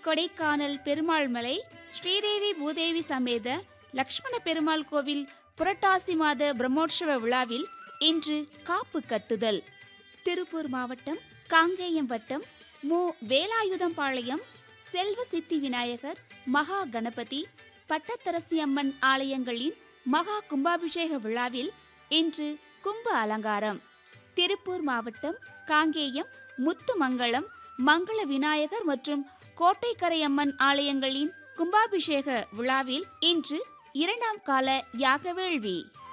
கொடைக்கானல் பெருமாள் மலை ஸ்ரீதேவி பூதேவி சமேத லக்ஷ்மண பெருமாள் கோவில் புரட்டாசி மாத பிரம்மோற்சவ விழாவில் இன்று காப்பு கட்டுதல் திருப்பூர் மாவட்டம் காங்கேயம் வட்டம் மு வேலாயுதம்பாளையம் செல்வ சித்தி விநாயகர் மகா கணபதி பட்டத்தரசி அம்மன் ஆலயங்களின் மகா கும்பாபிஷேக விழாவில் இன்று கும்ப அலங்காரம் திருப்பூர் மாவட்டம் காங்கேயம் முத்துமங்கலம் மங்கள விநாயகர் மற்றும் கோட்டைக்கரையம்மன் ஆலயங்களின் கும்பாபிஷேக விழாவில் இன்று இரண்டாம் கால யாக வேள்வி